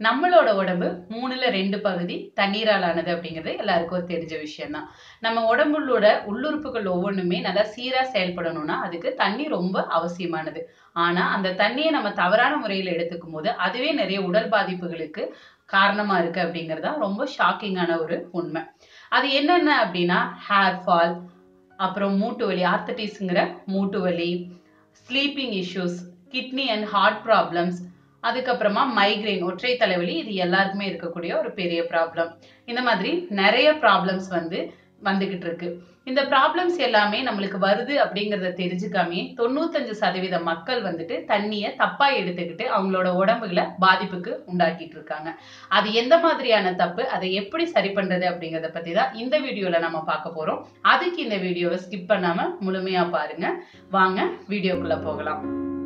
நம்மளோட உடம்பு மூணுல ரெண்டு பகுதி தண்ணீரால் ஆனது அப்படிங்கிறது எல்லாருக்கும் தெரிஞ்ச விஷயம்தான் நம்ம உடம்புள்ளோட உள்ளுறுப்புகள் ஒவ்வொன்றுமே நல்லா சீரா செயல்படணும்னா அதுக்கு தண்ணி ரொம்ப அவசியமானது ஆனா அந்த தண்ணியை நம்ம தவறான முறையில் எடுத்துக்கும் போது அதுவே நிறைய உடல் பாதிப்புகளுக்கு காரணமா இருக்கு அப்படிங்கிறது தான் ரொம்ப ஷாக்கிங்கான ஒரு உண்மை அது என்னென்ன அப்படின்னா ஹேர் ஃபால் அப்புறம் மூட்டு வலி ஆர்த்தட்டிஸ்ங்கிற மூட்டு வலி sleeping issues kidney and heart problems அதுக்கப்புறமா மைக்ரைன் ஒற்றை தலைவலி இது எல்லாருக்குமே இருக்கக்கூடிய ஒரு பெரிய ப்ராப்ளம் இந்த மாதிரி நிறைய ப்ராப்ளம்ஸ் வந்து வந்துகிட்டு இருக்கு இந்த ப்ராப்ளம்ஸ் எல்லாமே நம்மளுக்கு வருது அப்படிங்கிறத தெரிஞ்சுக்காமே தொண்ணூத்தஞ்சு சதவீத மக்கள் வந்துட்டு தண்ணியை தப்பா எடுத்துக்கிட்டு அவங்களோட உடம்புகளை பாதிப்புக்கு உண்டாக்கிட்டு இருக்காங்க அது எந்த மாதிரியான தப்பு அதை எப்படி சரி பண்றது அப்படிங்கறத பத்தி தான் இந்த வீடியோல நம்ம பார்க்க போறோம் அதுக்கு இந்த வீடியோவை ஸ்கிப் பண்ணாம முழுமையா பாருங்க வாங்க வீடியோக்குள்ள போகலாம்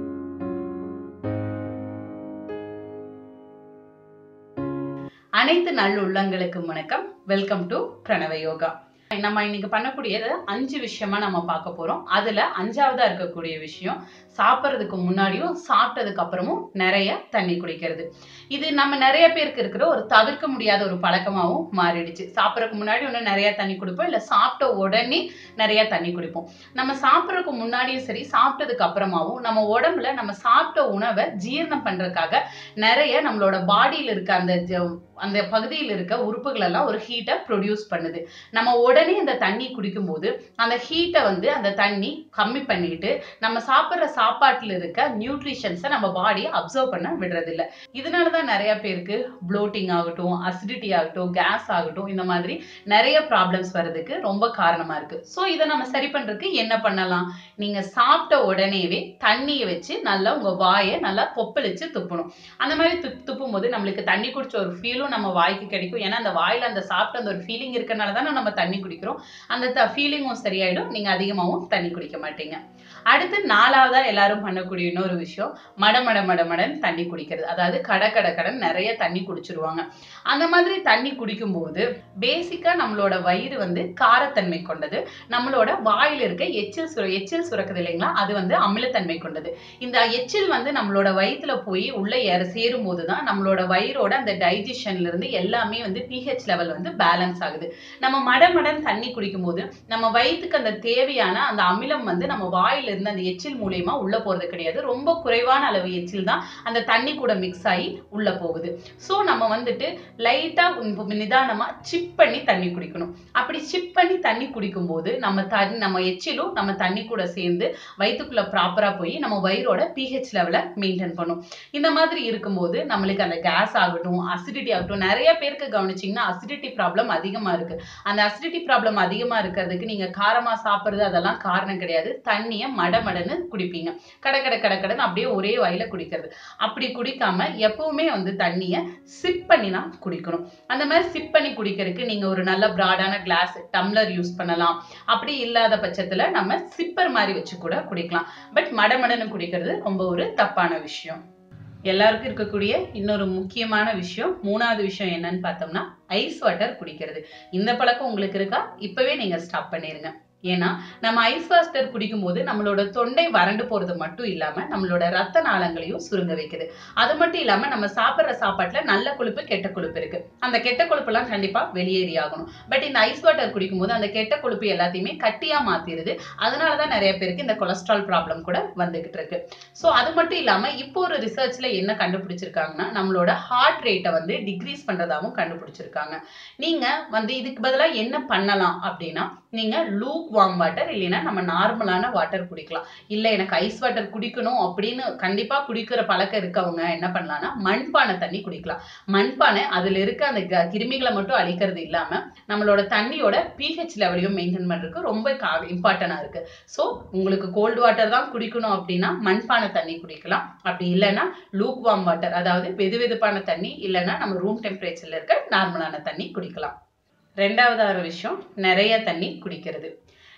அனைத்து நல்லுள்ளங்களுக்கு வணக்கம் வெல்கம் டு பிரணவ யோகா நம்ம இன்னைக்கு பண்ணக்கூடியது அஞ்சு விஷயமா நம்ம பார்க்க போறோம் அதுல அஞ்சாவதா இருக்கக்கூடிய விஷயம் சாப்பிட்றதுக்கு முன்னாடியும் சாப்பிட்டதுக்கு அப்புறமும் நிறைய தண்ணி குடிக்கிறது இது நம்ம நிறைய பேருக்கு இருக்கிற ஒரு தவிர்க்க முடியாத ஒரு பழக்கமாகவும் மாறிடுச்சு சாப்பிட்றதுக்கு முன்னாடி ஒன்று நிறைய தண்ணி குடிப்போம் இல்லை சாப்பிட்ட உடனே நிறைய தண்ணி குடிப்போம் நம்ம சாப்பிட்றதுக்கு முன்னாடியும் சரி சாப்பிட்டதுக்கு அப்புறமாவும் நம்ம உடம்புல நம்ம சாப்பிட்ட உணவை ஜீரணம் பண்றதுக்காக நிறைய நம்மளோட பாடியில் இருக்க அந்த ஜ- அந்த பகுதியில் இருக்க உறுப்புகள் எல்லாம் ஒரு ஹீட்டை ப்ரொடியூஸ் பண்ணுது நம்ம உடனே அந்த தண்ணி குடிக்கும்போது அந்த ஹீட்டை வந்து அந்த தண்ணி கம்மி பண்ணிட்டு நம்ம சாப்பிட்ற சாப்பாட்டுல இருக்க நியூட்ரிஷன்ஸை நம்ம பாடியை அப்சர்வ் பண்ண விடுறது இல்ல இதனால தான் நிறைய பேருக்கு ப்ளோட்டிங் ஆகட்டும் அசிடிட்டி ஆகட்டும் கேஸ் ஆகட்டும் இந்த மாதிரி நிறைய ப்ராப்ளம்ஸ் வர்றதுக்கு ரொம்ப காரணமா இருக்கு ஸோ இதை நம்ம சரி பண்றதுக்கு என்ன பண்ணலாம் நீங்க சாப்பிட்ட உடனேவே தண்ணியை வச்சு நல்லா உங்க வாயை நல்லா கொப்பளிச்சு துப்பணும் அந்த மாதிரி துப் துப்பும் போது நம்மளுக்கு தண்ணி குடிச்ச ஒரு ஃபீலும் நம்ம வாய்க்கு கிடைக்கும் ஏன்னா அந்த வாயில அந்த சாப்பிட்ட அந்த ஒரு ஃபீலிங் இருக்கனால தானே நம்ம தண்ணி குடிக்கிறோம் அந்த ஃபீலிங்கும் சரியாயிடும் நீங்க அதிகமாகவும் தண்ணி குடிக்க மாட்டீங்க அடுத்து நாலாவதா எல்லாரும் பண்ணக்கூடிய இன்னொரு விஷயம் மட மட மட மடன்னு தண்ணி குடிக்கிறது அதாவது கட கட கடன் நிறைய தண்ணி குடிச்சிருவாங்க அந்த மாதிரி தண்ணி குடிக்கும்போது பேசிக்கா நம்மளோட வயிறு வந்து காரத்தன்மை கொண்டது நம்மளோட வாயில இருக்க எச்சில் சுர எச்சில் சுரக்குது இல்லைங்களா அது வந்து அமிலத்தன்மை கொண்டது இந்த எச்சில் வந்து நம்மளோட வயித்துல போய் உள்ள ஏற சேரும் போதுதான் நம்மளோட வயிறோட அந்த டைஜஷன்ல இருந்து எல்லாமே வந்து பிஹெச் லெவல் வந்து பேலன்ஸ் ஆகுது நம்ம மடமடன் தண்ணி குடிக்கும் போது நம்ம வயிற்றுக்கு அந்த தேவையான அந்த அமிலம் வந்து நம்ம வாயில இருந்து அந்த எச்சில் மூலியமா உள்ள போறது கிடையாது ரொம்ப குறைவான அளவு எச்சில் தான் அந்த தண்ணி கூட மிக்ஸ் ஆகி உள்ள போகுது சோ நம்ம வந்துட்டு லைட்டா நிதானமா சிப் பண்ணி தண்ணி குடிக்கணும் அப்படி சிப் பண்ணி தண்ணி குடிக்கும் போது நம்ம தண்ணி நம்ம எச்சிலும் நம்ம தண்ணி கூட சேர்ந்து வயிற்றுக்குள்ள ப்ராப்பரா போய் நம்ம வயிறோட பிஹெச் லெவலை மெயின்டைன் பண்ணும் இந்த மாதிரி இருக்கும்போது நம்மளுக்கு அந்த கேஸ் ஆகட்டும் அசிடிட்டி ஆகட்டும் நிறைய பேருக்கு கவனிச்சிங்கன்னா அசிடிட்டி ப்ராப்ளம் அதிகமா இருக்கு அந்த அசிடிட்டி ப்ராப்ளம் அதிகமா இருக்கிறதுக்கு நீங்க காரமா சாப்பிடுறது அதெல்லாம் காரணம் கிடையாது தண்ணியை மடமடன்னு குடிப்பீங்க கட கட கட கடன்னு அப்படியே ஒரே வாயில குடிக்கிறது அப்படி குடிக்காம எப்பவுமே வந்து தண்ணியை சிப் பண்ணி தான் குடிக்கணும் அந்த மாதிரி சிப் பண்ணி குடிக்கிறதுக்கு நீங்க ஒரு நல்ல பிராடான கிளாஸ் டம்ளர் யூஸ் பண்ணலாம் அப்படி இல்லாத பட்சத்துல நம்ம சிப்பர் மாதிரி வச்சு கூட குடிக்கலாம் பட் மடமடன்னு குடிக்கிறது ரொம்ப ஒரு தப்பான விஷயம் எல்லாருக்கும் இருக்கக்கூடிய இன்னொரு முக்கியமான விஷயம் மூணாவது விஷயம் என்னன்னு பார்த்தோம்னா ஐஸ் வாட்டர் குடிக்கிறது இந்த பழக்கம் உங்களுக்கு இருக்கா இப்பவே நீங்க ஸ்டாப் பண்ணிருங்க ஏன்னா நம்ம ஐஸ் வாட்டர் குடிக்கும் போது நம்மளோட தொண்டை வறண்டு போறது மட்டும் இல்லாம நம்மளோட ரத்த நாளங்களையும் சுருங்க வைக்குது அது மட்டும் இல்லாம நம்ம சாப்பிடுற சாப்பாட்டுல நல்ல கொழுப்பு கெட்ட கொழுப்பு இருக்கு அந்த கெட்ட கொழுப்பு எல்லாம் கண்டிப்பா வெளியேறி ஆகணும் பட் இந்த ஐஸ் வாட்டர் குடிக்கும் போது அந்த கெட்ட கொழுப்பு எல்லாத்தையுமே கட்டியா மாத்திருது அதனாலதான் நிறைய பேருக்கு இந்த கொலஸ்ட்ரால் ப்ராப்ளம் கூட வந்துகிட்டு இருக்கு ஸோ அது மட்டும் இல்லாம இப்போ ஒரு ரிசர்ச்ல என்ன கண்டுபிடிச்சிருக்காங்கன்னா நம்மளோட ஹார்ட் ரேட்டை வந்து டிக்ரீஸ் பண்றதாவும் கண்டுபிடிச்சிருக்காங்க நீங்க வந்து இதுக்கு பதிலா என்ன பண்ணலாம் அப்படின்னா நீங்க லூக் வார்ம் வாட்டர் இல்லைன்னா நம்ம நார்மலான வாட்டர் குடிக்கலாம் இல்ல எனக்கு ஐஸ் வாட்டர் குடிக்கணும் அப்படின்னு கண்டிப்பா குடிக்கிற பழக்கம் இருக்கவங்க என்ன பண்ணலாம்னா மண்பானை தண்ணி குடிக்கலாம் மண்பானை அதுல இருக்க அந்த க- கிருமிகளை மட்டும் அழிக்கிறது இல்லாம நம்மளோட தண்ணியோட பிஹெச் லெவலையும் மெயின்டைன் பண்றதுக்கு ரொம்ப இம்பார்ட்டண்டா இருக்கு ஸோ உங்களுக்கு கோல்டு வாட்டர் தான் குடிக்கணும் அப்படின்னா மண்பானை தண்ணி குடிக்கலாம் அப்படி இல்லைன்னா லூக் வார்ம் வாட்டர் அதாவது வெது வெதுப்பான தண்ணி இல்லைன்னா நம்ம ரூம் டெம்பரேச்சர்ல இருக்க நார்மலான தண்ணி குடிக்கலாம் ரெண்டாவது ஒரு விஷயம் நிறைய தண்ணி குடிக்கிறது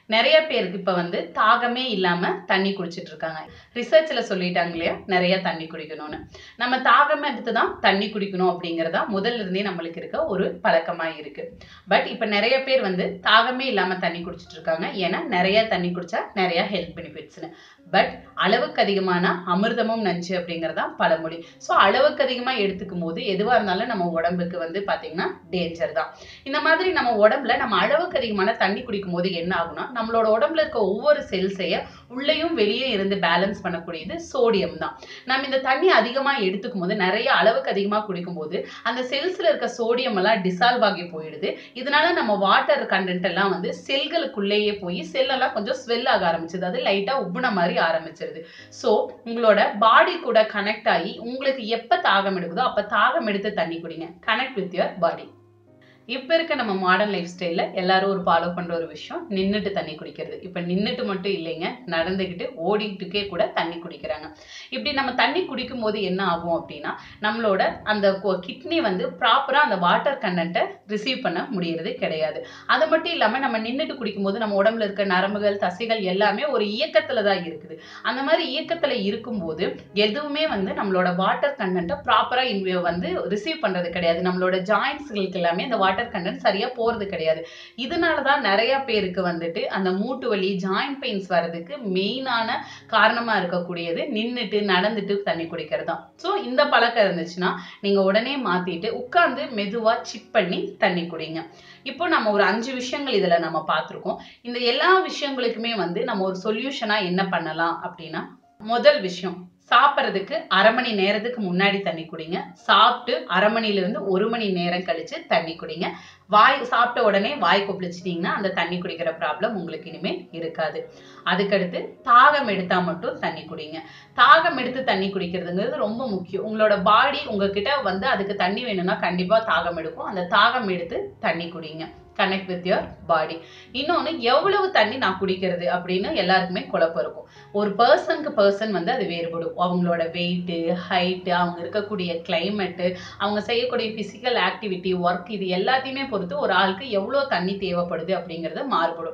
நிறைய பேருக்கு இப்ப வந்து தாகமே இல்லாம தண்ணி குடிச்சிட்டு இருக்காங்க ரிசர்ச்ல சொல்லிட்டாங்க இல்லையா நிறைய தண்ணி குடிக்கணும்னு நம்ம தாகம் எடுத்து தான் தண்ணி குடிக்கணும் அப்படிங்கறதா முதல்ல இருந்தே நம்மளுக்கு இருக்க ஒரு பழக்கமா இருக்கு பட் இப்ப நிறைய பேர் வந்து தாகமே இல்லாம தண்ணி குடிச்சிட்டு இருக்காங்க ஏன்னா நிறைய தண்ணி குடிச்சா நிறைய ஹெல்த் பெனிஃபிட்ஸ்னு பட் அளவுக்கு அதிகமான அமிர்தமும் நஞ்சு அப்படிங்கறதா பழமொழி ஸோ அளவுக்கு அதிகமா எடுத்துக்கும் போது எதுவா இருந்தாலும் நம்ம உடம்புக்கு வந்து பாத்தீங்கன்னா டேஞ்சர் தான் இந்த மாதிரி நம்ம உடம்புல நம்ம அளவுக்கு அதிகமான தண்ணி குடிக்கும் போது என்ன ஆகும்னா நம்மளோட உடம்புல இருக்க ஒவ்வொரு செல்ஸைய உள்ளேயும் வெளியே இருந்து பேலன்ஸ் பண்ணக்கூடியது சோடியம் தான் நம்ம இந்த தண்ணி அதிகமா எடுத்துக்கும் போது நிறைய அளவுக்கு அதிகமா குடிக்கும் போது அந்த செல்ஸ்ல இருக்க சோடியம் எல்லாம் டிசால்வ் ஆகி போயிடுது இதனால நம்ம வாட்டர் கண்டென்ட் எல்லாம் வந்து செல்களுக்குள்ளேயே போய் செல் எல்லாம் கொஞ்சம் ஸ்வெல் ஆக ஆரம்பிச்சது அது லைட்டா உப்புன மாதிரி ஆரம்பிச்சிருது ஸோ உங்களோட பாடி கூட கனெக்ட் ஆகி உங்களுக்கு எப்ப தாகம் எடுக்குதோ அப்ப தாகம் எடுத்து தண்ணி குடிங்க கனெக்ட் வித் யுவர் பாடி இப்ப இருக்க நம்ம மாடர்ன் லைஃப் ஸ்டைல்ல எல்லாரும் ஒரு ஃபாலோ பண்ற ஒரு விஷயம் நின்னுட்டு தண்ணி குடிக்கிறது இப்ப நின்னுட்டு மட்டும் இல்லைங்க நடந்துக்கிட்டு ஓடிக்கிட்டுக்கே கூட தண்ணி குடிக்கிறாங்க இப்படி நம்ம தண்ணி குடிக்கும் போது என்ன ஆகும் அப்படின்னா நம்மளோட அந்த கிட்னி வந்து ப்ராப்பரா அந்த வாட்டர் கண்டென்ட்டை ரிசீவ் பண்ண முடியறது கிடையாது அது மட்டும் இல்லாம நம்ம நின்னுட்டு குடிக்கும் போது நம்ம உடம்புல இருக்க நரம்புகள் தசைகள் எல்லாமே ஒரு இயக்கத்துல தான் இருக்குது அந்த மாதிரி இயக்கத்துல இருக்கும்போது எதுவுமே வந்து நம்மளோட வாட்டர் கண்டென்ட்டை ப்ராப்பரா வந்து ரிசீவ் பண்றது கிடையாது நம்மளோட ஜாயின்ஸ்களுக்கு எல்லாமே அந்த வாட்டர் கண்டென்ட் சரியா போறது கிடையாது இதனாலதான் நிறைய பேருக்கு வந்துட்டு அந்த மூட்டு வலி ஜாயிண்ட் பெயின்ஸ் வர்றதுக்கு மெயினான காரணமா இருக்கக்கூடியது நின்னுட்டு நடந்துட்டு தண்ணி குடிக்கிறது தான் ஸோ இந்த பழக்கம் இருந்துச்சுன்னா நீங்க உடனே மாத்திட்டு உட்கார்ந்து மெதுவா சிப் பண்ணி தண்ணி குடிங்க இப்போ நம்ம ஒரு அஞ்சு விஷயங்கள் இதுல நம்ம பார்த்திருக்கோம் இந்த எல்லா விஷயங்களுக்குமே வந்து நம்ம ஒரு சொல்யூஷனா என்ன பண்ணலாம் அப்படின்னா முதல் விஷயம் சாப்பிட்றதுக்கு அரை மணி நேரத்துக்கு முன்னாடி தண்ணி குடிங்க சாப்பிட்டு அரை மணில இருந்து ஒரு மணி நேரம் கழிச்சு தண்ணி குடிங்க வாய் சாப்பிட்ட உடனே வாய் கொப்பளிச்சிட்டிங்கன்னா அந்த தண்ணி குடிக்கிற ப்ராப்ளம் உங்களுக்கு இனிமே இருக்காது அதுக்கடுத்து தாகம் எடுத்தா மட்டும் தண்ணி குடிங்க தாகம் எடுத்து தண்ணி குடிக்கிறதுங்கிறது ரொம்ப முக்கியம் உங்களோட பாடி உங்ககிட்ட வந்து அதுக்கு தண்ணி வேணும்னா கண்டிப்பா தாகம் எடுக்கும் அந்த தாகம் எடுத்து தண்ணி குடிங்க கனெக்ட் வித் யுவர் பாடி இன்னொன்று எவ்வளவு தண்ணி நான் குடிக்கிறது அப்படின்னு எல்லாருக்குமே குழப்பம் இருக்கும் ஒரு பர்சனுக்கு பர்சன் வந்து அது வேறுபடும் அவங்களோட வெயிட்டு ஹைட்டு அவங்க இருக்கக்கூடிய கிளைமேட்டு அவங்க செய்யக்கூடிய ஃபிசிக்கல் ஆக்டிவிட்டி ஒர்க் இது எல்லாத்தையுமே பொறுத்து ஒரு ஆளுக்கு எவ்வளோ தண்ணி தேவைப்படுது அப்படிங்கிறது மாறுபடும்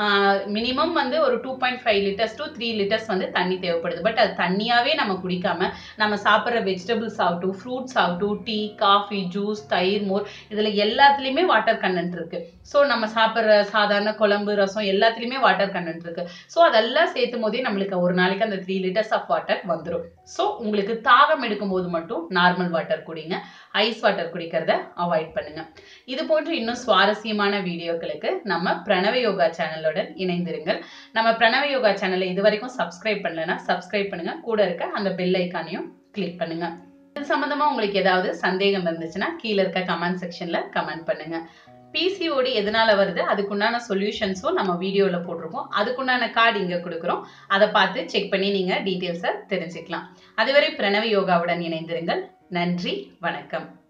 மினிமம் வந்து ஒரு two point five litres to three litres வந்து தண்ணி தேவைப்படுது பட் அது தண்ணியாவே நம்ம குடிக்காம நம்ம சாப்பிட்ற வெஜிடபிள்ஸ் ஆகட்டும் ஃப்ரூட்ஸ் ஆகட்டும் டீ காஃபி ஜூஸ் தயிர் மோர் இதுல எல்லாத்துலயுமே வாட்டர் கண்டென்ட் இருக்கு ஸோ நம்ம சாப்பிட்ற சாதாரண குழம்பு ரசம் எல்லாத்துலயுமே வாட்டர் கண்டென்ட் இருக்கு ஸோ அதெல்லாம் சேர்த்தும் போதே நம்மளுக்கு ஒரு நாளைக்கு அந்த த்ரீ லிட்டர்ஸ் ஆஃப் வாட்டர் வந்துடும் ஸோ உங்களுக்கு தாகம் எடுக்கும் போது மட்டும் நார்மல் வாட்டர் குடிங்க ஐஸ் வாட்டர் குடிக்கிறத அவாய்ட் பண்ணுங்க இது போன்ற இன்னும் சுவாரஸ்யமான வீடியோக்களுக்கு நம்ம பிரணவ யோகா சேனலுடன் இணைந்திருங்கள் நம்ம பிரணவ யோகா சேனலை இது வரைக்கும் சப்ஸ்கிரைப் பண்ணலன்னா சப்ஸ்கிரைப் பண்ணுங்க கூட இருக்க அந்த பெல் ஐக்கானையும் கிளிக் பண்ணுங்க இது சம்பந்தமா உங்களுக்கு ஏதாவது சந்தேகம் இருந்துச்சுன்னா கீழே இருக்க கமெண்ட் செக்ஷன்ல கமெண்ட் பண்ணுங்க பிசிஓடி எதனால வருது அதுக்குண்டான சொல்யூஷன்ஸும் நம்ம வீடியோவில் போட்டிருக்கோம் அதுக்குண்டான கார்டு இங்கே கொடுக்குறோம் அதை பார்த்து செக் பண்ணி நீங்கள் டீட்டெயில்ஸை தெரிஞ்சுக்கலாம் அதுவரை பிரணவ யோகாவுடன் இணைந்திருங்கள் நன்றி வணக்கம்